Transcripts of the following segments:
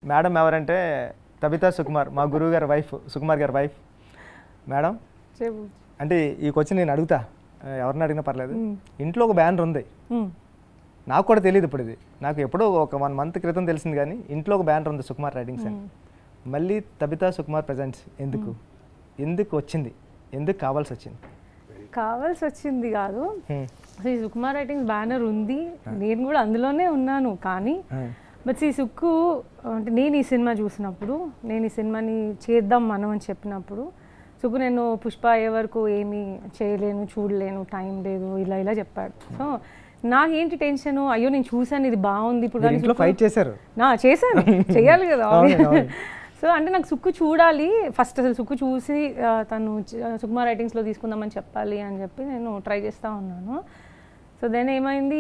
Madam ఎవరంటే Tabitha Sukumar మా గురువు గారి వైఫ్ సుకుమార్ గారి వైఫ్ మేడం చెప్పు అంటే ఈ క్వశ్చన్ నేను అడుగుతా ఆ, ఎవరిని అడిగినా పర్లేదు ఇంట్లో ఒక బ్యానర్ ఉంది మ్మ్. నాకు కూడా తెలియదు ఇప్పుడు ఇది నాకు ఎప్పుడో ఒక వన్ మంత్ క్రితం తెలిసింది కానీ ఇంట్లో ఒక బ్యానర్ ఉంది సుకుమార్ రైటింగ్స్ అని మళ్ళీ తబితా సుకుమార్ ప్రజెంట్స్ ఎందుకు ఎందుకు వచ్చింది ఎందుకు కావాల్సి వచ్చింది కావాల్సి వచ్చింది కాదు హ్మ్. శ్రీ సుకుమార్ రైటింగ్స్ బ్యానర్ ఉంది నేను కూడా అందులోనే ఉన్నాను కానీ ఆ. బట్ శ్రీ సుక్కు అంటే నేను ఈ సినిమా చూసినప్పుడు నేను ఈ సినిమాని చేద్దాం మనం అని చెప్పినప్పుడు సుక్కు నేను పుష్ప అయ్యే వరకు ఏమీ చేయలేను చూడలేను టైం లేదు ఇలా ఇలా చెప్పాడు సో నాకేంటి టెన్షన్ అయ్యో నేను చూసాను ఇది బాగుంది ఇప్పుడు మీరు కానీ ఇంట్లో సుక్కు- ఫైట్ చేశారు నా చేశాను చెయ్యాలి కదా అవును, అవును. సో అంటే నాకు సుక్కు చూడాలి ఫస్ట్ అసలు సుక్కు చూసి ఆ, తను చ- సుకుమార్ రైటింగ్స్లో తీసుకుందామని చెప్పాలి అని చెప్పి నేను ట్రై చేస్తూ ఉన్నాను సో దెన్ ఏమైంది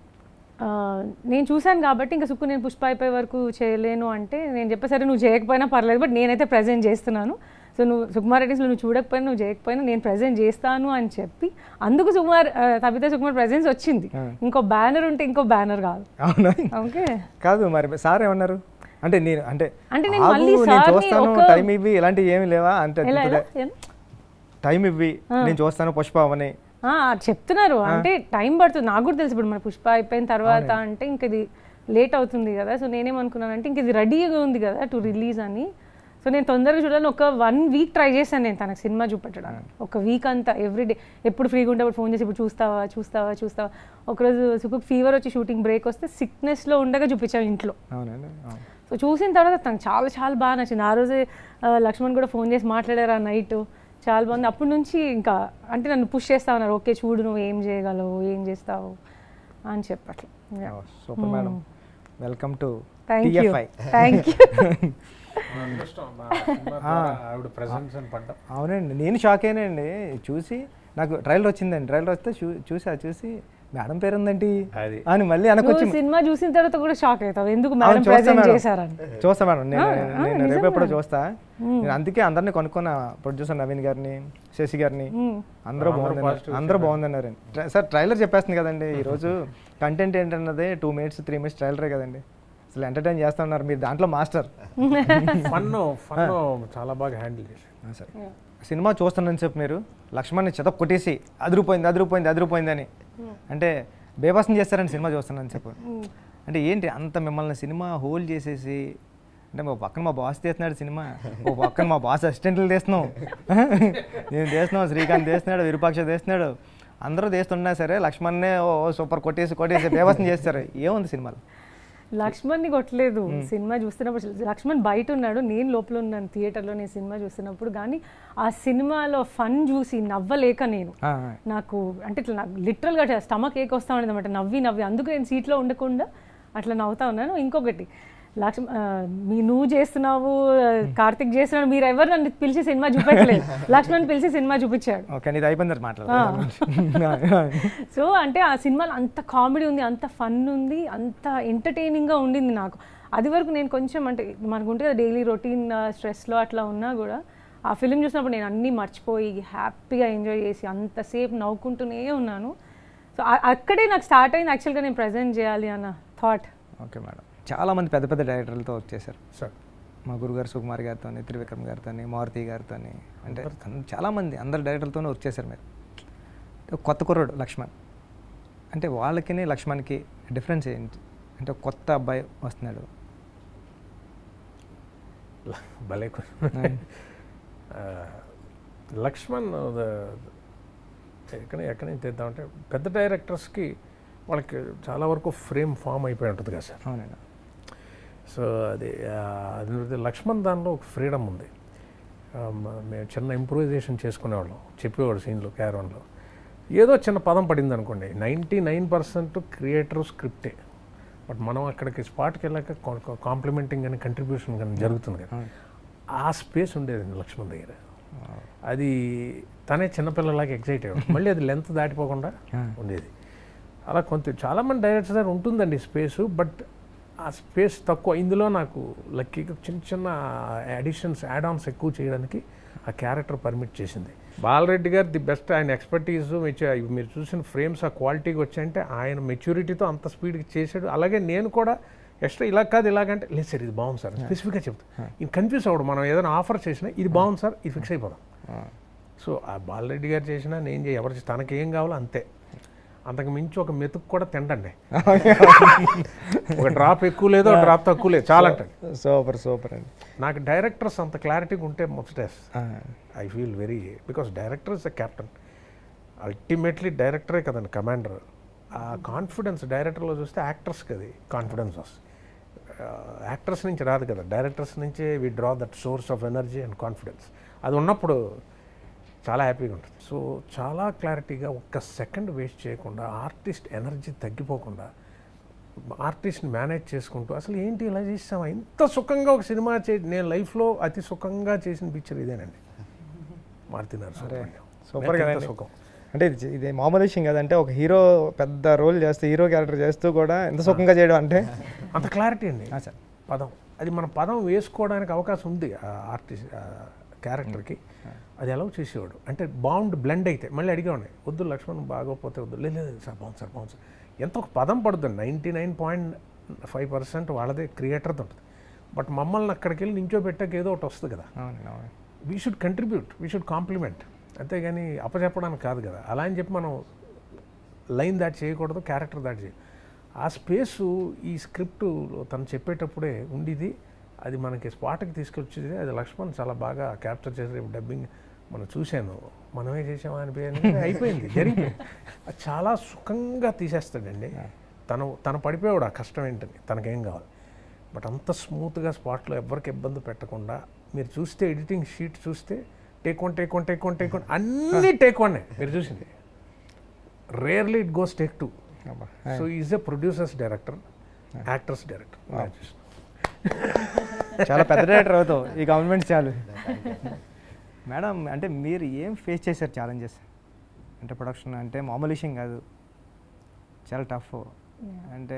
ఆ, నేను చూశాను కాబట్టి ఇంకా సుక్కు నేను పుష్ప అయిపోయే వరకు చేయలేను అంటే నేను చెప్పే సరే నువ్వు చేయకపోయినా పర్లేదు బట్ నేనైతే ప్రజెంట్ చేస్తున్నాను సో నువ్వు సుకుమార్ రైటింగ్స్లో నువ్వు చూడకపోయినా నువ్వు చేయకపోయినా నేను ప్రజెంట్ చేస్తాను అని చెప్పి అందుకు సుకుమార్ ఆ, తబితా సుకుమార్ ప్రజెన్స్ వచ్చింది ఇంకో బ్యానర్ ఉంటే ఇంకో బ్యానర్ కాదు అవునా ఓకే కాదు మరి సార్ ఏమన్నారు అంటే నేను అంటే అంటే నేను ఆగు, మళ్ళీ నేను సార్ని చూస్తాను ఒక- టైం ఇవ్వి ఇలాంటివి ఏమి లేవా అంటే ఎలా ఎలా ఇప్పుడు ఎలా? టైం ఇవ్వి నేను చూస్తాను పుష్ప అవని ఆ, చెప్తున్నారు అంటే టైం పడుతుంది నాకు కూడా తెలుసు ఇప్పుడు మన పుష్ప అయిపోయిన తర్వాత అంటే ఇంక ఇది లేట్ అవుతుంది కదా సో నేనేమనుకున్నానంటే ఇంక ఇది రెడీగా ఉంది కదా టు రిలీజ్ అని సో నేను తొందరగా చూడాలని ఒక వన్ వీక్ ట్రై చేశాను నేను తనకు సినిమా చూపెట్టడానికి ఒక వీక్ అంతా ఎవ్రీడే ఎప్పుడు ఫ్రీగా ఉంటే అప్పుడు ఫోన్ చేసి ఇప్పుడు చూస్తావా చూస్తావా చూస్తావా ఒకరోజు సుఖకు ఫీవర్ వచ్చి షూటింగ్ బ్రేక్ వస్తే సిక్నెస్లో ఉండగా చూపించాం ఇంట్లో అవునండి అవును. సో చూసిన తర్వాత తనకు చాలా చాలా బాగా నచ్చింది ఆ రోజే ఆ, లక్ష్మణ్ కూడా ఫోన్ చేసి మాట్లాడారు ఆ నైట్ చాలా బాగుంది అప్పటి నుంచి ఇంకా అంటే నన్ను పుష్ చేస్తా ఉన్నారు ఓకే చూడు నువ్వు ఏం చేయగలవు ఏం చేస్తావు అని చెప్పట్లే ఓ, super madam welcome to thank you TFI thank you అదృష్టం నా సినిమా ద్వారా ఆవిడ ప్రెసెన్స్ అని పడ్డం అవునండి నేను షాక్ అయినండి చూసి నాకు ట్రైలర్ వచ్చిందండి ట్రైలర్ వస్తే చూ చూసా చూసి మేడం పేరు ఉందండి అది. అని మళ్ళీ వెనకొచ్చి నువ్వు సినిమా చూసిన తర్వాత కూడా షాక్ అవుతావు ఎందుకు అవును, మేడం చూస్తా ప్రెజెంట్ మేడం. చేశారని చూస్తా మేడం నేను ఆ, ఆ, నేను రేపు ఎప్పుడో నిజంగా. చూస్తా నేను అందుకే అందరినీ కొనుక్కున్నా ప్రొడ్యూసర్ నవీన్ గారిని శశి గారిని మ్మ్. అందరూ బాగుందన్నారు అందరూ బాగుందన్నారు ట్రై- సార్ ట్రైలర్ చెప్పేస్తుంది కదండి ఈ రోజు కంటెంట్ ఏంటన్నది టూ మినిట్స్ త్రీ మినిట్స్ ట్రైలరే కదండి అసలు ఎంటర్టైన్ చేస్తా ఉన్నారు మీరు దాంట్లో మాస్టర్ ఫన్ ఫన్ చాలా బాగా హ్యాండిల్ చేశారు సార్ సినిమా చూస్తున్నాను చెప్పి మీరు లక్ష్మణ్ని చెత కొట్టేసి అదిరిపోయింది అదిరిపోయింది అదిరిపోయింది అని అంటే బేబస్ని చేస్తారని సినిమా చూస్తున్నాను చెప్పు అంటే ఏంటి అంత మిమ్మల్ని సినిమా హోల్డ్ చేసేసి అంటే మా పక్కన మా బాస్ తీస్తున్నాడు సినిమా ఓ పక్కన మా బాస్ అసిస్టెంట్లు తీస్తున్నాం నేను తీస్తున్నాం శ్రీకాంత్ తీస్తున్నాడు విరూపాక్ష తీస్తున్నాడు అందరూ తీస్తున్నా సరే లక్ష్మణ్నే ఓ ఓ సూపర్ కొట్టేసి కొట్టేసి బేబస్ని చేస్తారు ఏముంది సినిమాలో లక్ష్మణ్ని కొట్టలేదు సినిమా చూస్తున్నప్పుడు లక్ష్మణ్ బయట ఉన్నాడు నేను లోపల ఉన్నాను థియేటర్లో నేను సినిమా చూస్తున్నప్పుడు కానీ ఆ సినిమాలో ఫన్ చూసి నవ్వలేక నేను ఆ, నాకు అంటే ఇట్లా నాకు లిటరల్గా స్టమక్ ఏక్ వస్తా ఉండేది అనమాట నవ్వి నవ్వి అందుకు నేను సీట్లో ఉండకుండా అట్లా నవ్వుతా ఉన్నాను ఇంకొకటి లక్ష్మ ఆ, మీ నువ్వు చేస్తున్నావు ఆ, కార్తిక్ చేస్తున్నాడు మీరు ఎవరు నన్ను పిలిచి సినిమా చూపించలేదు లక్ష్మణ్ పిలిచి సినిమా చూపించాడు ఓకే నీది అయిపోయింది మాట్లాడదు సో అంటే ఆ సినిమాలో అంత కామెడీ ఉంది అంత ఫన్ ఉంది అంత ఎంటర్టైనింగ్గా ఉండింది నాకు అది వరకు నేను కొంచెం అంటే మనకు ఉంటుంది కదా డైలీ రొటీన్ స్ట్రెస్లో అట్లా ఉన్నా కూడా ఆ ఫిలిం చూసినప్పుడు నేను అన్నీ మర్చిపోయి హ్యాపీగా ఎంజాయ్ చేసి అంతసేపు నవ్వుకుంటూనే ఉన్నాను సో అక్కడే నాకు స్టార్ట్ అయింది యాక్చువల్గా నేను ప్రజెంట్ చేయాలి అన్న థాట్ ఓకే మేడం చాలా మంది పెద్ద పెద్ద డైరెక్టర్లతో వర్క్ చేశారు సార్ మా గురుగారు సుకుమార్ గారితో త్రివిక్రమ్ గారితో మారుతి గారితో అంటే అన్- చాలా మంది అందరు డైరెక్టర్లతోనే వర్క్ చేశారు మీరు అంటే కొత్త కుర్రాడు లక్ష్మణ్ అంటే వాళ్ళకి లక్ష్మణ్కి డిఫరెన్స్ ఏంటి అంటే ఒక కొత్త అబ్బాయి వస్తున్నాడు భలే ఆ, లక్ష్మణ్ ద- ఎక్కడ ఎక్కడి నుంచి తెద్దామంటే పెద్ద డైరెక్టర్స్కి వాళ్ళకి చాలా వరకు ఫ్రేమ్ ఫామ్ అయిపోయి ఉంటుంది కదా సార్ అవునండి సో అది ఆ, అది లక్ష్మణ్ దానిలో ఒక ఫ్రీడమ్ ఉంది ఆ, మ- మేము చిన్న ఇంప్రూవైజేషన్ చేసుకునేవాళ్ళం చెప్పేవాడు సీన్లో క్యారవన్లో ఏదో చిన్న పదం పడింది అనుకోండి నైంటీ నైన్ పర్సెంట్ క్రియేటర్ స్క్రిప్టే బట్ మనం అక్కడికి స్పాట్కి వెళ్ళాక కాంప్లిమెంటింగ్ కానీ కంట్రిబ్యూషన్ కానీ జరుగుతుంది కదా ఆ స్పేస్ ఉండేది లక్ష్మణ్ దగ్గర అది తనే చిన్నపిల్లలాగా ఎగ్జైట్ అయ్యాడు మళ్ళీ అది లెంత్ దాటిపోకుండా ఉండేది అలా కొంత చాలామంది డైరెక్టర్స్ దగ్గర ఉంటుందండి స్పేస్ బట్ ఆ స్పేస్ తక్కువ ఇందులో నాకు లక్కీగా చిన్న చిన్న అడిషన్స్ యాడ్ ఆన్స్ ఎక్కువ చేయడానికి ఆ క్యారెక్టర్ పర్మిట్ చేసింది బాలరెడ్డి గారు ది బెస్ట్ ఆయన ఎక్స్పర్టీస్ మీరు చూసిన ఫ్రేమ్స్ ఆ క్వాలిటీకి వచ్చాయంటే ఆయన మెచ్యూరిటీతో అంత స్పీడ్కి చేశాడు అలాగే నేను కూడా ఎక్స్ట్రా ఇలా కాదు ఇలాగంటే లేదు సార్ ఇది బాగుంది సార్ స్పెసిఫిక్గా చెప్తా ఇది కన్ఫ్యూజ్ అవ్వడు మనం ఏదైనా ఆఫర్ చేసినా ఇది బాగుంది సార్ ఇది ఫిక్స్ అయిపోదాం సో ఆ బాలరెడ్డి గారు చేసినా నేను చేయ ఎవరు చేసి- తనకి ఏం కావాలో అంతే అంతకు మించి ఒక మెతుకు కూడా తింటండి ఒక డ్రాప్ ఎక్కువ లేదు ఒక డ్రాప్ తక్కువ లేదు చాలా అంటండి సూపర్ సూపర్ అండి నాకు డైరెక్టర్స్ అంత క్లారిటీగా ఉంటే ముచ్చటేస్ ఆ, I feel very because director is the captain ultimately డైరెక్టరే కదండి కమాండర్ ఆ కాన్ఫిడెన్స్ డైరెక్టర్లో చూస్తే యాక్టర్స్కి అది కాన్ఫిడెన్స్ వస్తుంది యాక్టర్స్ నుంచి రాదు కదా డైరెక్టర్స్ నుంచే we draw that source of energy and confidence అది ఉన్నప్పుడు చాలా హ్యాపీగా ఉంటుంది సో చాలా క్లారిటీగా ఒక్క సెకండ్ వేస్ట్ చేయకుండా ఆర్టిస్ట్ ఎనర్జీ తగ్గిపోకుండా ఆర్టిస్ట్ని మేనేజ్ చేసుకుంటూ అసలు ఏంటి ఇలా చేసామా ఇంత సుఖంగా ఒక సినిమా చే నేను లైఫ్లో అతి సుఖంగా చేసిన పిక్చర్ ఇదేనండి మారుతి నరసింహ సూపర్ కదండి సుఖం అంటే ఇది ఇది మామూలు విషయం కదంటే ఒక హీరో పెద్ద రోల్ చేస్తూ హీరో క్యారెక్టర్ చేస్తూ కూడా ఎంత సుఖంగా చేయడం అంటే అంత క్లారిటీ అండి ఆ, సార్ పదం అది మన పదం వేసుకోవడానికి అవకాశం ఉంది ఆ ఆర్టిస్ట్ క్యారెక్టర్కి అది ఎలా చేసేవాడు అంటే బాగుండి బ్లెండ్ అయితే మళ్ళీ అడిగేవాడిని వద్దు లక్ష్మణ్ బాగోపోతే వద్దు లేదు లేదు సార్ బాగుంది సార్ బాగుంది సార్ ఎంత ఒక పదం పడుతుంది ninety nine point five percent వాళ్ళదే క్రియేటర్ది ఉంటుంది బట్ మమ్మల్ని అక్కడికి వెళ్ళి నించో పెట్టాక ఏదో ఒకటి వస్తుంది కదా అవునండి అవును we should contribute we should compliment అంతేగాని అప్పచెప్పడానికి కాదు కదా అలా అని చెప్పి మనం లైన్ దాటి చేయకూడదు క్యారెక్టర్ దాటి చేయ ఆ స్పేసు ఈ స్క్రిప్ట్ తను చెప్పేటప్పుడే ఉండిది అది మనకి స్పాట్కి తీసుకొచ్చేది అది లక్ష్మణ్ చాలా బాగా క్యాప్చర్ చేసి రేపు డబ్బింగ్ మనం చూశాను మనమే చేసామా అనిపోయింది అయిపోయింది జరిగిపోయింది అది చాలా సుఖంగా తీసేస్తాడండి తను తను పడిపోయాడు ఆ కష్టం ఏంటని తనకేం కావాలి బట్ అంత స్మూత్గా స్పాట్లో ఎవరికి ఇబ్బంది పెట్టకుండా మీరు చూస్తే ఎడిటింగ్ షీట్ చూస్తే take one take one take one take one అన్ని టేక్ వన్ మీరు చూసింది rarely it goes take two అబ్బా. So is a producers director actors director చాలా పెద్ద డైరెక్టర్ అవుతావు ఈ గవర్నమెంట్ చాలు మేడం అంటే మీరు ఏం ఫేస్ చేశారు ఛాలెంజెస్ అంటే ప్రొడక్షన్ అంటే మామూలు విషయం కాదు చాలా టఫ్ అంటే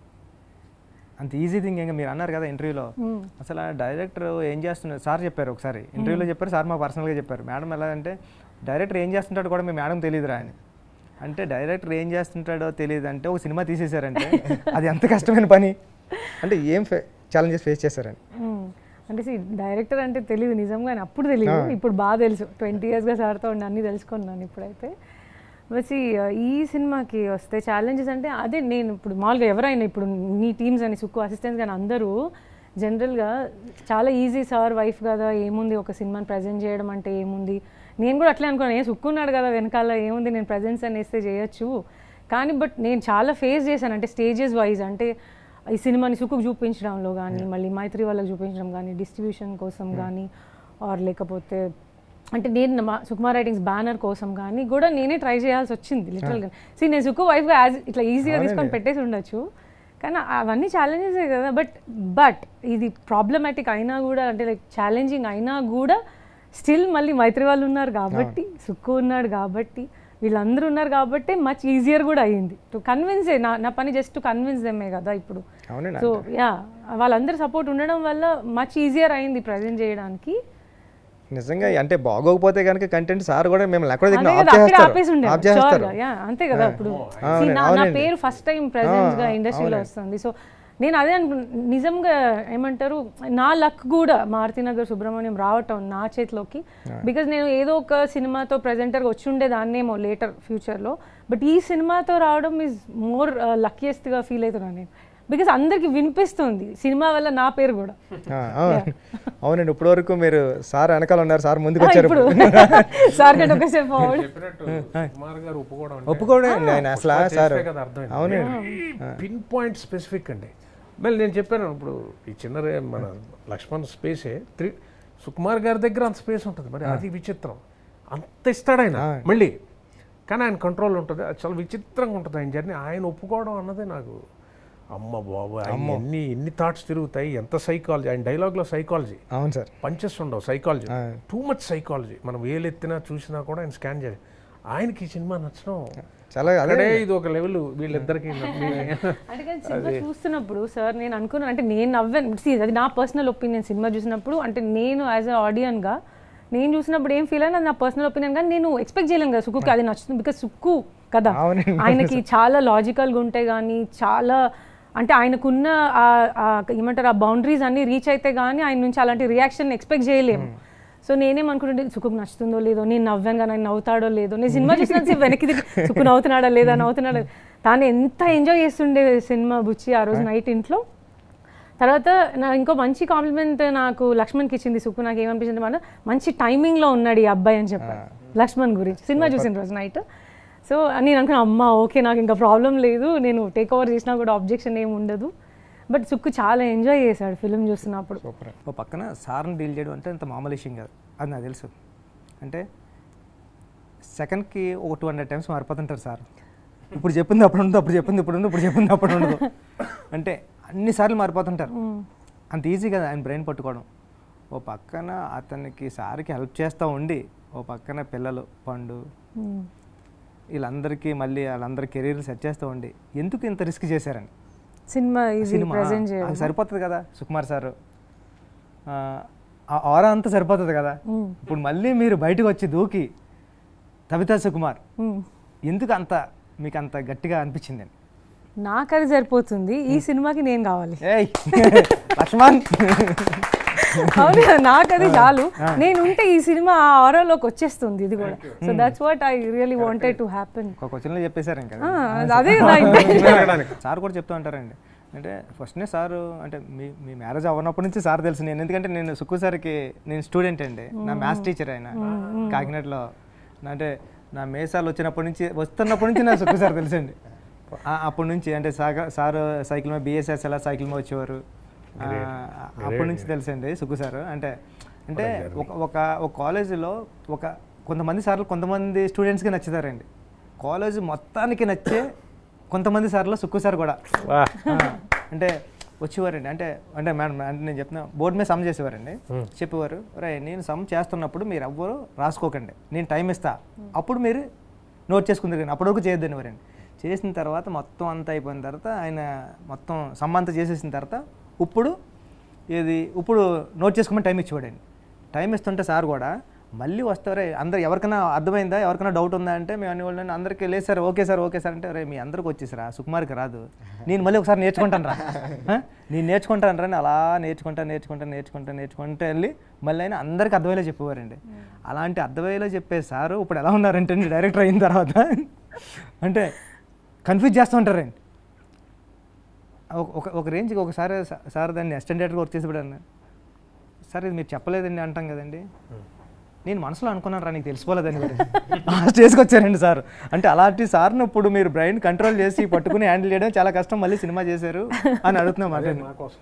అంత ఈజీ థింగ్ ఇంకా మీరు అన్నారు కదా ఇంటర్వ్యూలో అసలు ఆ డైరెక్టర్ ఏం చేస్తున్నారు సార్ చెప్పారు ఒకసారి ఇంటర్వ్యూలో చెప్పారు సార్ మా పర్సనల్గా చెప్పారు మేడం ఎలా అంటే డైరెక్టర్ ఏం చేస్తుంటాడో కూడా మీ మేడం తెలియదురా అని అంటే డైరెక్టర్ ఏం చేస్తుంటాడో తెలియదు అంటే ఒక సినిమా తీసేశారంటే అది ఎంత కష్టమైన పని అంటే ఏం ఛాలెంజెస్ ఫేస్ చేశారని మ్మ్. అంటే డైరెక్టర్ అంటే తెలియదు నిజంగానే అప్పుడు తెలియదు ఇప్పుడు బాగా తెలుసు ట్వంటీ ఇయర్స్గా సార్తో ఉండి అన్నీ తెలుసుకున్నాను ఇప్పుడైతే వచ్చి ఈ సినిమాకి వస్తే ఛాలెంజెస్ అంటే అదే నేను ఇప్పుడు మామూలుగా ఎవరైనా ఇప్పుడు మీ టీమ్స్ అని సుక్కు అసిస్టెంట్స్ కానీ అందరూ జనరల్గా చాలా ఈజీ సార్ వైఫ్ కదా ఏముంది ఒక సినిమాని ప్రజెంట్ చేయడం అంటే ఏముంది నేను కూడా అట్లే అనుకున్నాను ఏ సుక్కున్నాడు కదా వెనకాల ఏముంది నేను ప్రజెన్స్ అని వేస్తే చేయొచ్చు కానీ బట్ నేను చాలా ఫేస్ చేశాను అంటే స్టేజెస్ వైజ్ అంటే ఈ సినిమాని సుక్కుకు చూపించడంలో కానీ మళ్ళీ మైత్రి వాళ్ళకి చూపించడం కానీ డిస్ట్రిబ్యూషన్ కోసం కానీ ఆర్ లేకపోతే అంటే నేను మా సుకుమార్ రైటింగ్స్ బ్యానర్ కోసం కానీ కూడా నేనే ట్రై చేయాల్సి వచ్చింది లిటరల్గా సీ నేను సుక్కు వైఫ్గా యాజ్ ఇట్లా ఈజీగా తీసుకొని పెట్టేసి ఉండొచ్చు కానీ అవన్నీ ఛాలెంజెసే కదా బట్ బట్ ఇది ప్రాబ్లమాటిక్ అయినా కూడా అంటే లైక్ ఛాలెంజింగ్ అయినా కూడా స్టిల్ మళ్ళీ మైత్రి వాళ్ళు ఉన్నారు కాబట్టి సుక్కు ఉన్నాడు కాబట్టి వీళ్ళందరూ ఉన్నారు కాబట్టి మచ్ ఈజియర్ కూడా అయ్యింది టు కన్విన్సే నా నా పని జస్ట్ టు కన్విన్స్ దెమ్మే కదా ఇప్పుడు అవునండి సో యా వాళ్ళందరూ సపోర్ట్ ఉండడం వల్ల మచ్ ఈజియర్ అయింది ప్రజెంట్ చేయడానికి నిజంగా అంటే బాగోకపోతే కనుక కంటెంట్ సార్ కూడా మిమ్మల్ని ఎక్కడ దగ్గర అదే ఆఫ్ కదా, అక్కడే ఆపేసి చేస్తారు ఉండేది. ఆఫ్ చేస్తారు Sure గా, yeah, అంతే కదా ఇప్పుడు అవునండి, See, నా- నా అవునండి. పేరు ఫస్ట్ టైం ప్రెసెన్స్ గా ఇండస్ట్రీలో వస్తుంది సో నేను అదే అనుకు నిజంగా ఏమంటారు నా లక్ కూడా మారుతినగర్ సుబ్రహ్మణ్యం రావటం నా చేతిలోకి బికాజ్ నేను ఏదో ఒక సినిమాతో ప్రెజెంటర్గా వచ్చి ఉండేదాన్నేమో లేటర్ ఫ్యూచర్లో బట్ ఈ సినిమాతో రావడం ఈజ్ మోర్ లక్కీయెస్ట్గా ఫీల్ అవుతున్నాను నేను బికాజ్ అందరికి వినిపిస్తుంది సినిమా వల్ల నా పేరు కూడా ఆ, అవును. అవునండి ఇప్పటి వరకు మీరు సార్ వెనకాల ఉన్నారు సార్ ముందుకు ఆ, వచ్చారు ఇప్పుడు సార్ కంటే ఒక స్టెప్ ఫార్వర్డ్ చెప్పినట్టు కుమార్ గారు ఒప్పుకోవడం అంటే ఒప్పుకోండి ఆయన అసలు చేస్తే సార్ కదా అర్థమైంది అవునండి పిన్ పాయింట్ స్పెసిఫిక్ అండి మళ్ళీ నేను చెప్పాను ఇప్పుడు ఈ చిన్న రే- మన లక్ష్మణ్ స్పేసే త్రీ సుకుమార్ గారి దగ్గర అంత స్పేస్ ఉంటుంది మరి అది విచిత్రం అంత ఇస్తాడు ఆయన మళ్ళీ కానీ ఆయన కంట్రోల్ ఉంటుంది అది చాలా విచిత్రంగా ఉంటుంది ఆయన జర్నీ ఆయన ఒప్పుకోవడం అన్నది నాకు అమ్మ బాబు ఆయన ఎన్ని ఎన్ని థాట్స్ తిరుగుతాయి ఎంత సైకాలజీ ఆయన డైలాగ్లో సైకాలజీ అవును సార్ పంచెస్ ఉండవు సైకాలజీ ఆ. టూ మచ్ సైకాలజీ మనం వేలెత్తినా చూసినా కూడా ఆయన స్కాన్ చేయాలి ఆయనకి ఈ సినిమా నచ్చడం చాలా అదే అక్కడే ఇది ఒక లెవెల్ వీళ్ళిద్దరికి అంటే కానీ సినిమా చూస్తున్నప్పుడు సార్ నేను అనుకున్నాను అంటే నేను నవ్వాను See, అది నా పర్సనల్ ఒపీనియన్ సినిమా చూసినప్పుడు అంటే నేను యాజ్ అ ఆడియన్గా నేను చూసినప్పుడు ఏం ఫీల్ అయినా అది నా పర్సనల్ ఒపీనియన్ కానీ నేను ఎక్స్పెక్ట్ చేయలేను కదా సుక్కుకి అది నచ్చుతుంది బికాస్ సుక్కు కదా అవునండి. ఆయనకి చాలా లాజికల్గా ఉంటే కానీ చాలా అంటే ఆయనకున్న ఆ- ఆ ఏమంటారు ఆ బౌండరీస్ అన్ని రీచ్ అయితే కానీ ఆయన నుంచి అలాంటి రియాక్షన్ ఎక్స్పెక్ట్ చేయలేము సో నేనేమనుకుంటుంటే సుఖకు నచ్చుతుందో లేదో నేను నవ్వాను కానీ ఆయన నవ్వుతాడో లేదో నేను సినిమా చూసినంత వెనక్కి తిరిగి సుఖు నవ్వుతున్నాడా లేదా నవ్వుతున్నాడా తాను ఎంత ఎంజాయ్ చేస్తుండే సినిమా బుచ్చి ఆ రోజు నైట్ ఇంట్లో తర్వాత నా ఇంకో మంచి కాంప్లిమెంట్ నాకు లక్ష్మణ్కి ఇచ్చింది సుక్కు నాకు ఏమనిపించింది మన మంచి టైమింగ్లో ఉన్నాడు ఈ అబ్బాయి అని చెప్పారు లక్ష్మణ్ గురించి సినిమా చూసిన రోజు నైట్ సో నేను అనుకున్నా అమ్మ ఓకే నాకు ఇంకా ప్రాబ్లం లేదు నేను టేక్ ఓవర్ చేసినా కూడా ఆబ్జెక్షన్ ఏమి ఉండదు బట్ సుక్కు చాలా ఎంజాయ్ చేశాడు ఫిల్మ్ చూస్తున్నప్పుడు ఓ పక్కన సార్ని డీల్ చేయడం అంటే అంత మామూలు విషయం కాదు అది నాకు తెలుసు అంటే సెకండ్కి ఒక టూ హండ్రెడ్ టైమ్స్ మారిపోతుంటారు సార్ ఇప్పుడు చెప్పింది అప్పుడు ఉండదు అప్పుడు చెప్పింది ఇప్పుడు ఉండదు ఇప్పుడు చెప్పింది అప్పుడు ఉండదు అంటే అన్నిసార్లు మారిపోతుంటారు అంత ఈజీ కదా ఆయన బ్రెయిన్ పట్టుకోవడం ఓ పక్కన అతనికి సార్కి హెల్ప్ చేస్తూ ఉండి ఓ పక్కన పిల్లలు పండు మ్మ్. వీళ్ళందరికీ మళ్ళీ వాళ్ళందరి కెరీర్ సెట్ చేస్తూ ఉండి ఎందుకు ఇంత రిస్క్ చేశారని సినిమా ఈజీ సినిమా ప్రజెంట్ చేయడం అది సరిపోతుంది కదా సుకుమార్ సార్ ఆ ఆరా అంతా సరిపోతుంది కదా మ్మ్. ఇప్పుడు మళ్ళీ మీరు బయటకు వచ్చి దూకి తబితా సుకుమార్ మ్మ్. ఎందుకు అంత మీకు అంత గట్టిగా అనిపించింది నాకు అది సరిపోతుంది ఈ సినిమాకి నేను కావాలి ఏయ్ లక్ష్మణ్ అవును కదా, నాకు అది చాలు నేను ఉంటే ఈ సినిమా ఆ ఆరోలోకి వచ్చేస్తుంది ఇది కూడా so that's what I really wanted to happen ఒక క్వశ్చన్లో చెప్పేశారు ఇంకా అదే నా intention. సార్ కూడా చెప్తూ ఉంటారండి అంటే ఫస్ట్నే సారు అంటే మీ మీ మ్యారేజ్ అవ్వనప్పటి నుంచి సార్ తెలుసు నేను ఎందుకంటే నేను సుక్కు సార్కి నేను స్టూడెంట్ అండి నా మ్యాథ్స్ టీచర్ ఆయన కాకినాడలో నా- అంటే నా మేసాలు వచ్చినప్పటి నుంచి వస్తున్నప్పటి నుంచి నా సుక్కు సార్ తెలుసండి ఆ, అప్పటి నుంచి అంటే సాగ సార్ సైకిల్ మీద బిఎస్ఎస్ ఎలా సైకిల్ మీద వచ్చేవారు ఆ, అప్పటి నుంచి తెలుసండి సుక్కు సార్ అంటే అంటే ఒక ఒక ఒక కాలేజీలో ఒక కొంతమంది సార్లు కొంతమంది స్టూడెంట్స్కి నచ్చుతారండి కాలేజ్ మొత్తానికి నచ్చే కొంతమంది సార్లు సుక్కు సార్ కూడా వా ఆ, అంటే వచ్చేవారండి అంటే అంటే మేడం అంటే నేను చెప్తున్నా బోర్డు మీద సమ్ చేసేవారండి చెప్పేవారు రే నేను సమ్ చేస్తున్నప్పుడు మీరు ఎవ్వరు రాసుకోకండి నేను టైం ఇస్తా అప్పుడు మీరు నోట్ చేసుకుందరు కానీ అప్పటివరకు చేయొద్దని వారండి చేసిన తర్వాత మొత్తం అంతా అయిపోయిన తర్వాత ఆయన మొత్తం సమ్ అంతా చేసేసిన తర్వాత ఇప్పుడు ఇది ఇప్పుడు నోట్ చేసుకోమని టైం ఇచ్చేవాడండి టైం ఇస్తుంటే సార్ కూడా మళ్ళీ వస్తారే అందరు ఎవరికైనా అర్థమైందా ఎవరికైనా డౌట్ ఉందా అంటే మేము అన్ని వాళ్ళు అందరికీ లేదు sir okay sir okay sir అంటే రే మీ అందరికి వచ్చేసిరా సుకుమార్కి రాదు నేను మళ్ళీ ఒకసారి నేర్చుకుంటాను రా ఆ? నేను నేర్చుకుంటాను రా అని అలా నేర్చుకుంటా నేర్చుకుంటా నేర్చుకుంటా నేర్చుకుంటా వెళ్ళి మళ్ళీ అయినా అందరికి అర్థమయ్యేలా చెప్పేవారండి అలాంటి అర్థమయ్యేలా చెప్పే సారు ఇప్పుడు ఎలా ఉన్నారంటే అండి డైరెక్టర్ అయిన తర్వాత అంటే కన్ఫ్యూజ్ చేస్తూ ఉంటారండి ఒక- ఒక ఒక రేంజ్కి ఒకసారి సా- సార్ దాన్ని అసిస్టెంట్ డైరెక్టర్గా వర్క్ చేసేవాడు సార్ ఇది మీరు చెప్పలేదండి అంటాం కదండి నేను మనసులో అనుకున్నాను రా నీకు తెలిసిపోలేదని మరి ఆ స్టేజ్కి వచ్చారండి సార్ అంటే అలాంటి సార్ను ఇప్పుడు మీరు బ్రెయిన్ కంట్రోల్ చేసి పట్టుకుని హ్యాండిల్ చేయడం చాలా కష్టం మళ్ళీ సినిమా చేశారు అని అడుగుతున్నాం మాట నా కోసం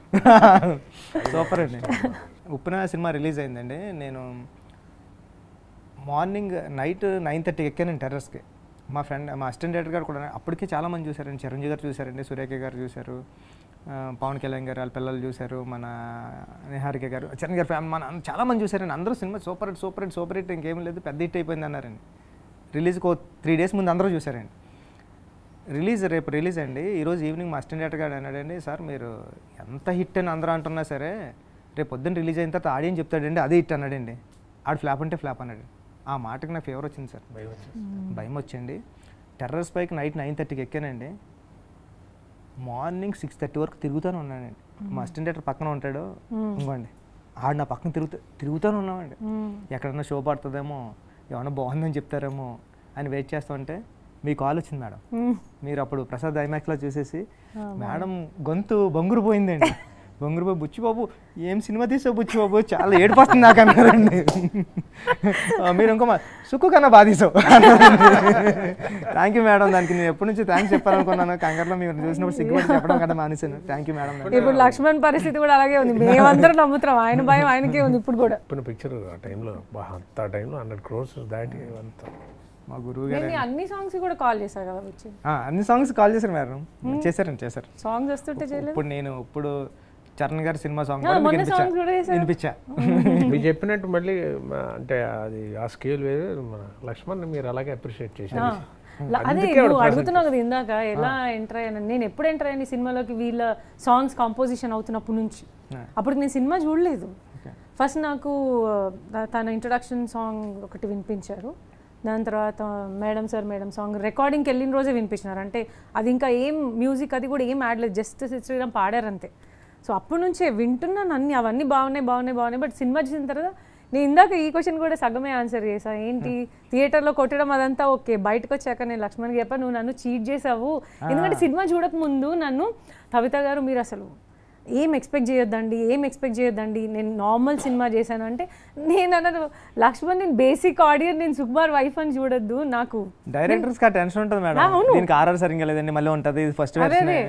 సూపర్ అండి ఉప్పిన సినిమా రిలీజ్ అయిందండి నేను మార్నింగ్ నైట్ నైన్ థర్టీకి ఎక్కాను టెర్రస్కి మా ఫ్రెండ్ మా అసిస్టెంట్ డైరెక్టర్ గారు కూడా అప్పటికే చాలామంది చూశారండి చిరంజీవి గారు చూశారండి సురేఖ గారు చూశారు ఆ, పవన్ కళ్యాణ్ గారు వాళ్ళ పిల్లలు చూశారు మన నిహారిక గారు చరణ్ గారు ఫ్యామిలీ మన చాలామంది చూశారండి అందరూ cinema super hit super hit super hit ఇంకేం లేదు పెద్ద హిట్ అయిపోయింది అన్నారండి రిలీజ్కి ఒక త్రీ డేస్ ముందు అందరూ చూశారండి రిలీజ్ రేపు రిలీజ్ అండి ఈరోజు ఈవినింగ్ మా అసిస్టెంట్ డైరెక్టర్ గారు అన్నాడండి సార్ మీరు ఎంత హిట్ అని అందరూ అంటున్నా సరే రేపు పొద్దున్న రిలీజ్ అయిన తర్వాత ఆడియన్స్ చెప్తాడండి అదే హిట్ అన్నాడండి ఆడు ఫ్లాప్ అంటే ఫ్లాప్ అన్నాడు ఆ మాటకి నాకు ఫేవర్ వచ్చింది సార్ భయం వచ్చేసి భయం వచ్చింది టెర్రస్ పైకి నైట్ నైన్ థర్టీకి ఎక్కానండి మార్నింగ్ సిక్స్ థర్టీ వరకు తిరుగుతూనే ఉన్నానండి మా అసిస్టెంట్ డైరెక్టర్ పక్కన ఉంటాడు ఇంకోండి ఆడు నా పక్కన తిరుగుతూ తిరుగుతూనే ఉన్నామండి ఎక్కడన్నా షో పడుతుందేమో ఏమన్నా బాగుందని చెప్తారేమో అని వెయిట్ చేస్తుంటే మీ కాల్ వచ్చింది మేడం మీరు అప్పుడు ప్రసాద్ ఐమాక్స్లో చూసేసి మేడం గొంతు బొంగురు పోయిందండి బొంగురు పోయి బుచ్చిబాబు ఏం సినిమా తీసావు బుచ్చిబాబు చాలా ఏడుపొస్తుంది నాకు అన్నారండి ఆ, మీరు ఇంకో మా సుక్కు కన్నా బాగా తీసావు థ్యాంక్ యూ మేడం దానికి నేను ఎప్పటి నుంచి థ్యాంక్స్ చెప్పాలనుకున్నాను కంగారులో మీరు చూసినప్పుడు సిగ్గుపడి చెప్పడం కదా మానేశాను థ్యాంక్ యూ మేడం ఇప్పుడు లక్ష్మణ్ పరిస్థితి కూడా అలాగే ఉంది మేమందరం నమ్ముతున్నాం ఆయన భయం ఆయనకే ఉంది ఇప్పుడు కూడా చెప్పిన పిక్చర్ ఆ టైంలో బా అంత టైంలో హండ్రెడ్ క్రోర్స్ దాటి అంత మా గురువు గారు నేను అన్ని సాంగ్స్ కూడా కాల్ చేశాను కదా వచ్చి ఆ, అన్ని సాంగ్స్ కాల్ చేశారు మేడం చేశారండి చేశారు సాంగ్స్ వస్తుంటే చేయలేదు ఇప్పుడు నేను ఇప్పుడు చరణ్ గారి సినిమా సాంగ్ ఆ, కూడా మీకు మొన్న వినిపించా songs కూడా చేశారు. వినిపించా మీరు చెప్పినట్టు మళ్ళీ మ- అంటే అది ఆ స్కేల్ వేరు మన లక్ష్మణ్ మీరు అలాగే అప్రిషియేట్ చేశారు ల- అదే అందుకే వాడు నువ్వు అడుగుతున్నావు కదా ఇందాక ఎలా ఎంటర్ అయ్యాను నేను ఎప్పుడు ఎంటర్ అయ్యాను ఈ సినిమాలోకి వీళ్ళ సాంగ్స్ కాంపోజిషన్ అవుతున్నప్పటి నుంచి అప్పుడు నేను సినిమా చూడలేదు ఫస్ట్ నాకు ఆ, తన ఇంట్రడక్షన్ సాంగ్ ఒకటి వినిపించారు దాని తర్వాత మేడం సార్ మేడం సాంగ్ రికార్డింగ్కి వెళ్ళిన రోజే వినిపించినారు అంటే అది ఇంకా ఏం మ్యూజిక్ అది కూడా ఏం యాడ్ లేదు జస్ట్ శ్రీరామ్ పాడారు అంతే సో అప్పటి నుంచే వింటున్నాను అన్ని అవన్నీ బాగున్నాయి బాగున్నాయి బాగున్నాయి బట్ సినిమా చూసిన తర్వాత నేను ఇందాక ఈ క్వశ్చన్ కూడా సగమే ఆన్సర్ చేసా ఏంటి థియేటర్లో కొట్టడం అదంతా ఓకే బయటకు వచ్చాక నేను లక్ష్మణ్కి చెప్పా నువ్వు నన్ను చీట్ చేసావు ఎందుకంటే సినిమా చూడక ముందు నన్ను కవిత గారు మీరు అసలు ఏం ఎక్స్పెక్ట్ చేయొద్దండి ఏం ఎక్స్పెక్ట్ చేయొద్దండి నేను నార్మల్ సినిమా చేశాను అంటే నేను అన్నది లక్ష్మణ్ నేను బేసిక్ ఆడియన్ నేను సుకుమార్ వైఫ్ అని చూడొద్దు నాకు డైరెక్టర్స్ కి టెన్షన్ ఉంటుంది మేడం దీనికి ఆర్ఆర్ సరిగ్గా లేదండి మళ్ళీ ఉంటుంది ఇది ఫస్ట్ అదే అదే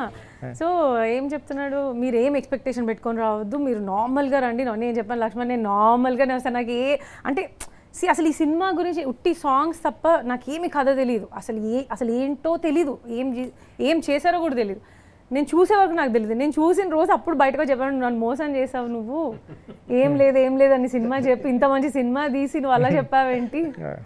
సో ఏం చెప్తున్నాడు మీరు ఏం ఎక్స్పెక్టేషన్ పెట్టుకొని రావద్దు మీరు నార్మల్గా రండి నేను చెప్పాను లక్ష్మణ్ నేను నార్మల్గానే వస్తాను నాకు ఏ అంటే see, అసలు ఈ సినిమా గురించి ఉట్టి సాంగ్స్ తప్ప నాకేమి కథ తెలియదు అసలు ఏ అసలు ఏంటో తెలీదు ఏం చే- ఏం చేశారో కూడా తెలియదు నేను చూసే వరకు నాకు తెలియదు నేను చూసిన రోజు అప్పుడు బయటకు చెప్పాను నన్ను మోసం చేసావు నువ్వు ఏం లేదు ఏం లేదు అని సినిమా చెప్పి ఇంత మంచి సినిమా తీసి నువ్వు అలా చెప్పావేంటి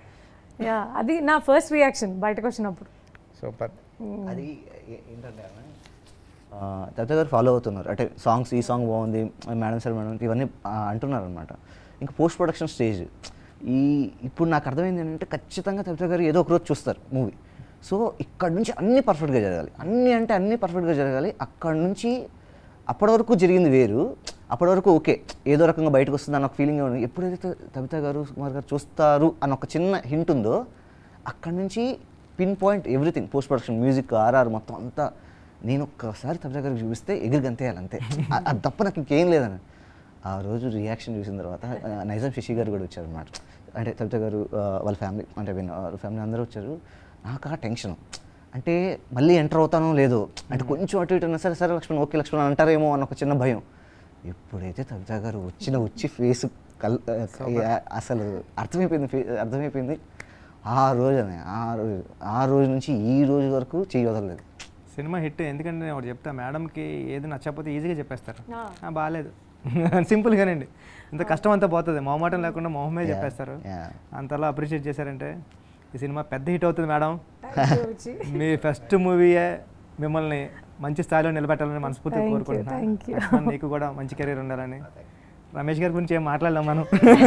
యా అది నా ఫస్ట్ రియాక్షన్ బయటకు వచ్చినప్పుడు సూపర్ అది ఏ- ఏంటంటే ఆమె, ఆ, దత్త గారు ఫాలో అవుతున్నారు అంటే సాంగ్స్ ఈ సాంగ్ బాగుంది మేడం సార్ మేడం ఇవన్నీ ఆ, అంటున్నారు అనమాట ఇంకా పోస్ట్ ప్రొడక్షన్ స్టేజ్ ఈ ఇప్పుడు నాకు అర్థమైంది ఏంటంటే ఖచ్చితంగా తవిత గారు ఏదో ఒక రోజు చూస్తారు మూవీ సో ఇక్కడ నుంచి అన్నీ పర్ఫెక్ట్గా జరగాలి అన్నీ అంటే అన్నీ పర్ఫెక్ట్గా జరగాలి అక్కడ నుంచి అప్పటి వరకు జరిగింది వేరు అప్పటి వరకు ఓకే ఏదో రకంగా బయటకు వస్తుంది అన్న ఒక ఫీలింగ్ ఉంది ఎప్పుడైతే తవిత గారు సుకుమార్ గారు చూస్తారు అన్న ఒక చిన్న హింట్ ఉందో అక్కడ నుంచి pin point everything post production music RR మొత్తం అంతా నేను ఒక్కసారి తమిళ గారికి చూపిస్తే ఎగిరి గంతేయాలి అంతే అ- అది తప్ప నాకు ఇంకేం లేదని ఆ రోజు రియాక్షన్ చూసిన తర్వాత ఆ, నైజాం శశి గారు కూడా వచ్చారు అనమాట అంటే తమిళ గారు ఆ, వాళ్ళ ఫ్యామిలీ అంటే వీళ్ళ వాళ్ళ ఫ్యామిలీ అందరూ వచ్చారు నాకు ఆ టెన్షన్ అంటే మళ్ళీ ఎంటర్ అవుతానో లేదో అంటే కొంచెం అటు ఇటు ఉన్నా సరే సరే లక్ష్మణ్ ఓకే లక్ష్మణ్ అంటారేమో అన్న ఒక చిన్న భయం ఎప్పుడైతే తమిళ గారు వచ్చిన వచ్చి ఫేస్ కల్ ఆ, అసలు అర్థమైపోయింది ఫే- అర్థమైపోయింది ఆ రోజునే ఆ రోజు ఆ రోజు నుంచి ఈ రోజు వరకు చెయ్యి వదలలేదు సినిమా హిట్ ఎందుకంటే నేను ఒకటి చెప్తా మేడంకి ఏది నచ్చకపోతే ఈజీగా చెప్పేస్తారు ఆ. "ఆ, బాగాలేదు సింపుల్గానండి ఇంత కష్టం అంతా పోతుంది మొహమాటం లేకుండా మొహమే చెప్పేస్తారు yeah. అంతలా అప్రిషియేట్ చేశారంటే ఈ సినిమా పెద్ద హిట్ అవుతుంది మేడం Thank you, వచ్చి. మీ ఫస్ట్ మూవీయే మిమ్మల్ని మంచి స్థాయిలో నిలబెట్టాలని మనస్ఫూర్తిగా Thank you, కోరుకుంటున్నాను thank you. లక్ష్మణ్, నీకు కూడా మంచి కెరీర్ ఉండాలని రమేష్ గారి గురించి ఏం మాట్లాడలేం మనం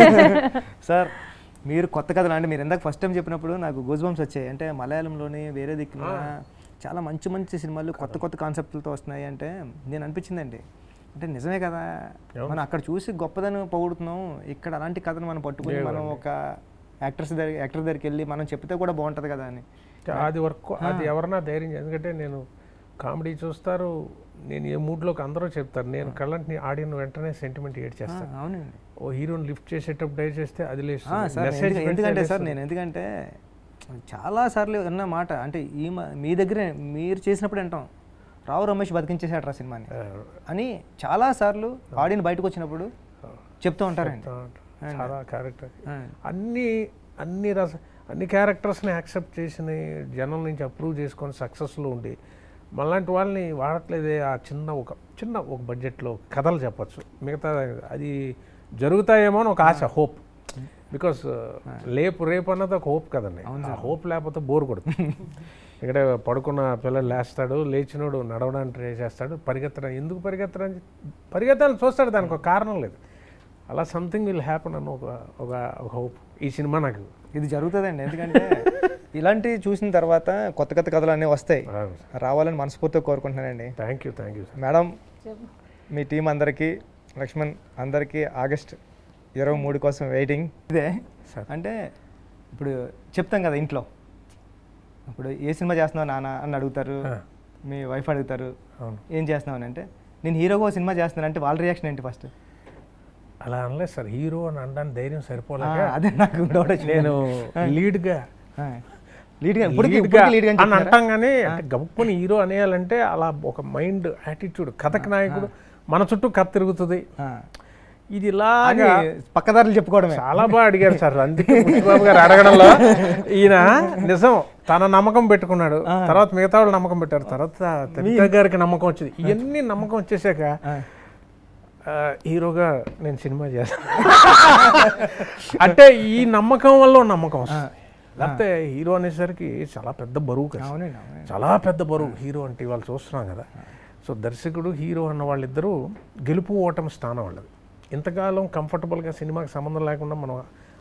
సార్ మీరు కొత్త కథలు అంటే మీరు ఇందాక ఫస్ట్ టైం చెప్పినప్పుడు నాకు గూజ్ బంప్స్ వచ్చాయి అంటే మలయాళంలోని వేరే దిక్కున చాలా మంచి మంచి సినిమాలు కొత్త కొత్త కాన్సెప్ట్లతో వస్తున్నాయి అంటే నేను అనిపించిందండి అంటే నిజమే కదా మనం అక్కడ చూసి గొప్పదని పొగుడుతున్నాం ఇక్కడ అలాంటి కథను మనం పట్టుకుని మనం ఒక యాక్టర్స్ దగ్గర యాక్టర్ దగ్గరికి వెళ్ళి మనం చెప్తే కూడా బాగుంటుంది కదా అని అది వర్క్ అది ఎవరన్నా ధైర్యం చేయ- ఎందుకంటే నేను కామెడీ చూస్తారు నేను ఏ మూడ్లోకి అందరూ చెప్తారు నేను కళ్ళంటిని ఆడియన్ వెంటనే సెంటిమెంట్ ఏడ్ ఆ, చేస్తాను అవునండి ఓ హీరోని లిఫ్ట్ చేసేటప్పుడు డైర్ చేస్తే అది ఆ, లేస్తుంది సార్ మెసేజ్ ఎందుకు- ఎందుకంటే సార్ నేను ఎందుకంటే చాలా సార్లు అన్న మాట అంటే ఈ మ- మీ దగ్గరే మీరు చేసినప్పుడు వింటాం రావు రమేష్ బతికించేసాడు రా సినిమాని అని చాలా సార్లు ఆడియన్ బయటకు వచ్చినప్పుడు చెప్తూ ఉంటారండి చాలా క్యారెక్టర్ ఆ, అన్ని అన్ని రస అన్ని క్యారెక్టర్స్ని యాక్సెప్ట్ చేసిన జనం నుంచి అప్రూవ్ చేసుకొని సక్సెస్లో ఉండి మళ్ళాంటి వాళ్ళని వాడట్లేదే ఆ చిన్న ఒక చిన్న ఒక బడ్జెట్లో కథలు చెప్పచ్చు మిగతా అది జరుగుతాయేమో అని ఒక ఆశ హోప్ బికాస్ లేపు రేపు అన్నది ఒక హోప్ కదండి ఆ హోప్ లేకపోతే బోర్ కొడుతుంది ఇక్కడ పడుకున్న పిల్లలు లేస్తాడు లేచినోడు నడవడానికి ట్రై చేస్తాడు పరిగెత్తడం ఎందుకు పరిగెత్తడం అని పరిగెత్తాలని చూస్తాడు దానికి ఒక కారణం లేదు అలా సంథింగ్ విల్ హ్యాపన్ అని ఒక ఒక ఒక హోప్ ఈ సినిమా నాకు ఇది జరుగుతుందండి ఎందుకంటే ఇలాంటివి చూసిన తర్వాత కొత్త కొత్త కథలు అన్నీ వస్తాయి రావాలని మనస్ఫూర్తిగా కోరుకుంటున్నానండి thank you thank you madam మీ టీం అందరికీ లక్ష్మణ్ అందరికీ ఆగస్ట్ ఇరవై మూడు కోసం వెయిటింగ్ ఇదే సార్. అంటే ఇప్పుడు చెప్తాం కదా ఇంట్లో ఇప్పుడు ఏ సినిమా చేస్తున్నావు నాన్న అని అడుగుతారు ఆ. మీ వైఫ్ అడుగుతారు అవును ఏం చేస్తున్నావు అని అంటే నేను హీరోగా ఓ సినిమా చేస్తున్నాను అంటే వాళ్ళ రియాక్షన్ ఏంటి ఫస్ట్ అలా అనలేదు సార్ హీరో అని అనడానికి ధైర్యం సరిపోలేక అదే నాకు డౌట్ వచ్చింది నేను లీడ్గా లీడ్గా ఇప్పుడు లీడ్గా లీడ్గా అని అంటాం కానీ అంటే గబుక్కుని హీరో అనేయాలంటే అలా ఒక మైండ్ యాటిట్యూడ్ కథకి నాయకుడు మన చుట్టూ కథ తిరుగుతుంది ఇది ఇలాగా పక్కదారులు చెప్పుకోవడమే చాలా బాగా అడిగారు సార్ అందుకే బాబు గారు అడగడంలో ఈయన నిజం తన నమ్మకం పెట్టుకున్నాడు తర్వాత మిగతా వాళ్ళు నమ్మకం పెట్టారు తర్వాత తమిళ గారికి నమ్మకం వచ్చింది ఇవన్నీ నమ్మకం వచ్చేసాక ఆ, హీరోగా నేను సినిమా చేస్తాను అంటే ఈ నమ్మకం వల్ల ఓ నమ్మకం వస్తుంది లేకపోతే హీరో అనేసరికి చాలా పెద్ద బరువు కదా అవునండి అవునండి చాలా పెద్ద బరువు హీరో అంటే ఇవాళ చూస్తున్నాం కదా సో దర్శకుడు హీరో అన్న వాళ్ళిద్దరూ గెలుపు ఓటమి స్థానం వాళ్ళది ఇంతకాలం కంఫర్టబుల్గా సినిమాకి సంబంధం లేకుండా మనం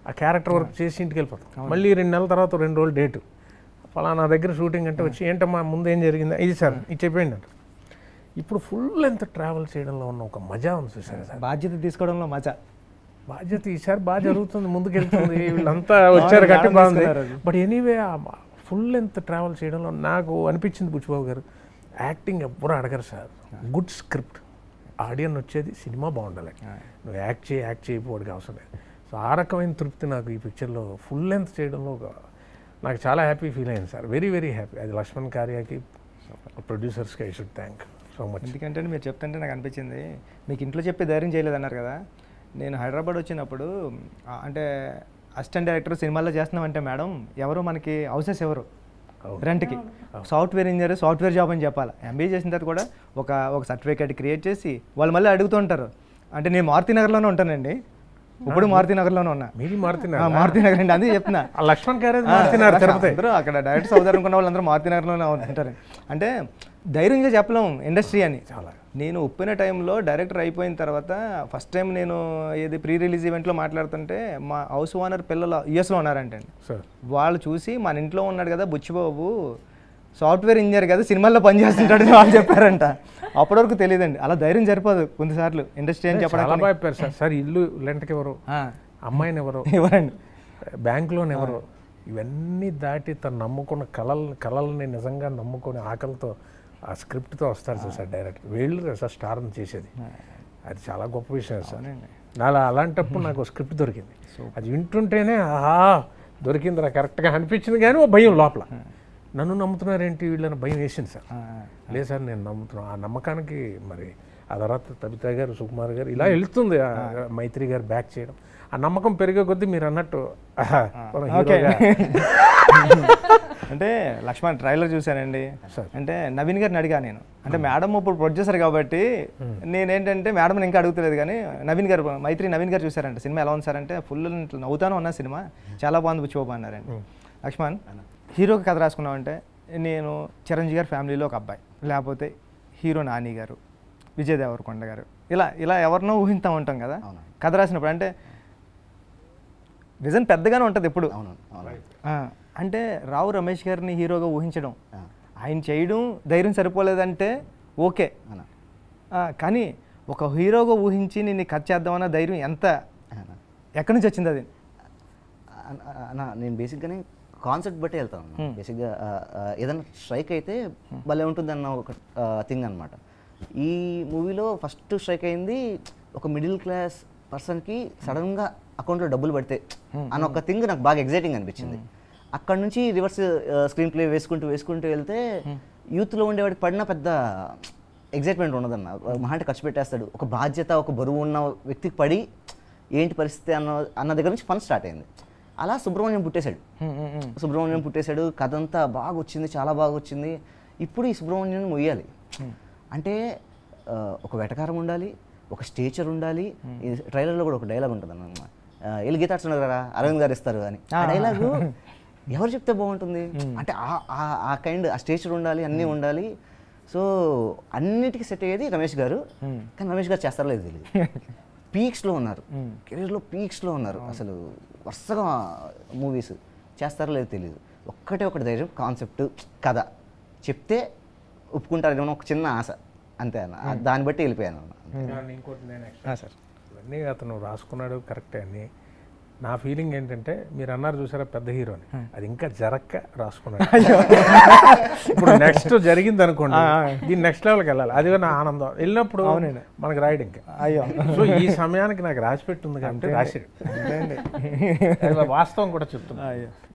ఆ క్యారెక్టర్ వర్క్ చేసి ఇంటికి వెళ్ళిపోతాం మళ్ళీ రెండు నెలల తర్వాత రెండు రోజులు డేటు ఫలానా దగ్గర షూటింగ్ అంటే వచ్చి ఏంటమ్మా ముందు ఏం జరిగింది ఇది సార్ ఇది చెప్పేయండి అంట ఇప్పుడు ఫుల్ లెంత్ ట్రావెల్ చేయడంలో ఉన్న ఒక మజా ఉంది చూసారు సార్ బాధ్యత తీసుకోవడంలో మజా బాధ్యత ఈసారి బాగా జరుగుతుంది ముందుకెళ్తుంది వీళ్ళంతా వచ్చారు కాబట్టి మేడం బాగుంది తీసుకున్నారు అది. But anyway full length travel చేయడంలో నాకు అనిపించింది బుచ్చిబాబు గారు యాక్టింగ్ ఎవ్వరు అడగరు సార్ గుడ్ స్క్రిప్ట్ ఆడియన్ వచ్చేది సినిమా బాగుండాలి నువ్వు యాక్ట్ చేయి యాక్ట్ చేయకపోవడానికి అవసరం లేదు సో ఆ రకమైన తృప్తి నాకు ఈ పిక్చర్లో ఫుల్ లెంత్ చేయడంలో ఒక నాకు చాలా హ్యాపీ ఫీల్ అయింది సార్ వెరీ వెరీ హ్యాపీ అది లక్ష్మణ్ కార్యాకి ప్రొడ్యూసర్స్కి I should thank so much ఎందుకంటే మీరు చెప్తుంటే నాకు అనిపించింది మీకు ఇంట్లో చెప్పి ధైర్యం చేయలేదన్నారు కదా నేను హైదరాబాద్ వచ్చినప్పుడు ఆ, అంటే అసిస్టెంట్ డైరెక్టర్ సినిమాల్లో చేస్తున్నామంటే మేడం ఎవరు మనకి హౌసెస్ ఎవరు రెంట్కి సాఫ్ట్వేర్ ఇంజనీర్ సాఫ్ట్వేర్ జాబ్ అని చెప్పాలి ఎంబీఏ చేసిన తర్వాత కూడా ఒక ఒక సర్టిఫికేట్ క్రియేట్ చేసి వాళ్ళు మళ్ళీ అడుగుతుంటారు అంటే నేను మారుతి నగర్లోనే ఉంటానండి ఇప్పుడు మారుతి నగర్లోనే ఉన్నా మీది ఆ, మారుతున్నారు మారుతి నగర్ అండి అందుకే చెప్తున్నా ఆ లక్ష్మణ్ క్యారేజ్ మారుతున్నారు తిరుపతి అందరూ అక్కడ డైరెక్ట్ సౌదర్ అనుకున్న వాళ్ళందరూ మారుతి నగర్లోనే ఉంటారు అంటే ధైర్యంగా చెప్పలేం ఇండస్ట్రీ అని చాలా. నేను ఒప్పిన టైంలో డైరెక్టర్ అయిపోయిన తర్వాత ఫస్ట్ టైం నేను ఏది ప్రీ రిలీజ్ ఈవెంట్లో మాట్లాడుతుంటే మా హౌస్ ఓనర్ పిల్లలు యుఎస్లో ఉన్నారంటండి సార్ వాళ్ళు చూసి మన ఇంట్లో ఉన్నాడు కదా బుచ్చిబాబు సాఫ్ట్వేర్ ఇంజనీర్ కదా సినిమాల్లో పనిచేస్తుంటాడని వాళ్ళు చెప్పారంట అప్పటి వరకు తెలియదండి అలా ధైర్యం సరిపోదు కొన్నిసార్లు ఇండస్ట్రీ అని చాలా చెప్పడానికి బాగా చెప్పారు సార్ సార్ ఇల్లు రెంట్కి ఎవరు ఆ, అమ్మాయిని ఎవరు ఇవ్వరండి బ్యాంక్ లోన్ ఎవరు ఇవన్నీ దాటి తను నమ్ముకున్న కళల్ని కళల్ని నిజంగా నమ్ముకొని ఆకలితో ఆ స్క్రిప్ట్తో వస్తారు సార్ సార్ డైరెక్ట్ వీళ్ళు సార్ స్టార్ని చేసేది అది చాలా గొప్ప విషయం సార్ అవునండి. అలా అలాంటప్పుడు నాకు స్క్రిప్ట్ దొరికింది అది వింటుంటేనే ఆహా దొరికిందిరా కరెక్ట్గా అనిపించింది కానీ ఓ భయం లోపల నన్ను నమ్ముతున్నారేంటి వీళ్ళని భయం వేసింది సార్ ఆ, లేదు సార్ నేను నమ్ముతున్నాను ఆ నమ్మకానికి మరి ఆ తర్వాత తబితా గారు సుకుమార్ గారు ఇలా వెళ్తుంది ఆ మైత్రి గారు బ్యాక్ చేయడం ఆ నమ్మకం పెరిగే కొద్దీ మీరు అన్నట్టు ఆహా, మనం ఓకే హీరోగా అంటే లక్ష్మణ్ ట్రైలర్ చూశానండి సార్. అంటే నవీన్ గారిని అడిగా నేను అంటే మేడం ఇప్పుడు ప్రొడ్యూసర్ కాబట్టి నేనేంటంటే మేడం ఇంకా అడుగుతలేదు కానీ నవీన్ గారు మైత్రి నవీన్ గారు చూసారంట సినిమా ఎలా ఉంది సార్ అంటే ఫుల్ నవ్వుతాను ఉన్న సినిమా చాలా బాగుంది బుచ్చిబాబు అన్నారండి లక్ష్మణ్ హీరోకి కథ రాసుకున్నామంటే నేను చిరంజీవి గారి ఫ్యామిలీలో ఒక అబ్బాయి లేకపోతే హీరో నాని గారు విజయ్ దేవరకొండ గారు ఇలా ఇలా ఎవరినో ఊహిస్తూ ఉంటాం కదా అవును. కథ రాసినప్పుడు అంటే విజన్ పెద్దగానే ఉంటుంది ఎప్పుడు అవును అవును ఆ, అంటే రావు రమేష్ గారిని హీరోగా ఊహించడం ఆ, ఆయన చేయడం ధైర్యం సరిపోలేదంటే ఓకే అవునా ఆ, కానీ ఒక హీరోగా ఊహించి నేను కట్ చేద్దామన్న ధైర్యం ఎంత అవునా. ఎక్కడి నుంచి వచ్చింది అది అన్న- అన్న నేను బేసిక్గానే కాన్సెప్ట్ బట్టి వెళ్తాను అన్న. బేసిక్గా ఆ, ఆ, ఏదైనా స్ట్రైక్ అయితే భలే ఉంటుంది అన్న ఒక థింగ్ అనమాట ఈ మూవీలో ఫస్ట్ స్ట్రైక్ అయింది ఒక మిడిల్ క్లాస్ పర్సన్కి సడన్గా అకౌంట్లో డబ్బులు పడితే అన్న ఒక థింగ్ నాకు బాగా ఎగ్జైటింగ్ అనిపించింది అక్కడ నుంచి రివర్స్ స్క్రీన్ ప్లే వేసుకుంటూ వేసుకుంటూ వెళ్తే యూత్లో ఉండేవాడికి పడిన పెద్ద ఎగ్జైట్మెంట్ ఉండదన్న మహా అంటే ఖర్చు పెట్టేస్తాడు ఒక బాధ్యత ఒక బరువు ఉన్న వ్యక్తికి పడి ఏంటి పరిస్థితి అన్న అన్న దగ్గర నుంచి ఫన్ స్టార్ట్ అయింది అలా సుబ్రహ్మణ్యం పుట్టేశాడు సుబ్రహ్మణ్యం పుట్టేశాడు కథ అంతా బాగా వచ్చింది చాలా బాగా వచ్చింది ఇప్పుడు ఈ సుబ్రహ్మణ్యం మొయ్యాలి అంటే ఆ, ఒక వెటకారం ఉండాలి ఒక స్టేచర్ ఉండాలి ఈ ట్రైలర్లో కూడా ఒక డైలాగ్ ఉంటుంది అన్నమాట వెళ్ళి గీతాడ్స్ ఉన్నారు కదా అరవింద్ గారు ఇస్తారు అని ఆ డైలాగు ఎవరు చెప్తే బాగుంటుంది అంటే ఆ- ఆ- ఆ కైండ్ ఆ స్టేచర్ ఉండాలి అన్నీ ఉండాలి సో అన్నిటికీ సెట్ అయ్యేది రమేష్ గారు కానీ రమేష్ గారు చేస్తారో లేదు తెలియదు పీక్స్లో ఉన్నారు కెరీర్లో పీక్స్లో ఉన్నారు అసలు వరుసగా మూవీస్ చేస్తారో లేదో తెలియదు ఒక్కటే ఒకటి ధైర్యం కాన్సెప్ట్ కథ చెప్తే ఒప్పుకుంటారేమో ఒక చిన్న ఆశ అంతే అన్న దాన్ని బట్టి వెళ్ళిపోయాను అన్న ఇంకోటి నేను ఆ, సార్ ఇవన్నీ అతను రాసుకున్నాడు కరెక్టే అని నా ఫీలింగ్ ఏంటంటే మీరు అన్నారు చూసారా పెద్ద హీరోని అది ఇంకా జరక్క రాసుకున్నాడు ఇప్పుడు నెక్స్ట్ జరిగింది అనుకోండి దీని నెక్స్ట్ లెవెల్కి వెళ్ళాలి అది నా ఆనందం వెళ్ళినప్పుడు మనకి రాయడం ఇంకా అయ్యో సో ఈ సమయానికి నాకు రాసి పెట్టుంది కాబట్టి రాసాడు అంతే అండి అది వాస్తవం కూడా చెప్తున్నా అయ్యో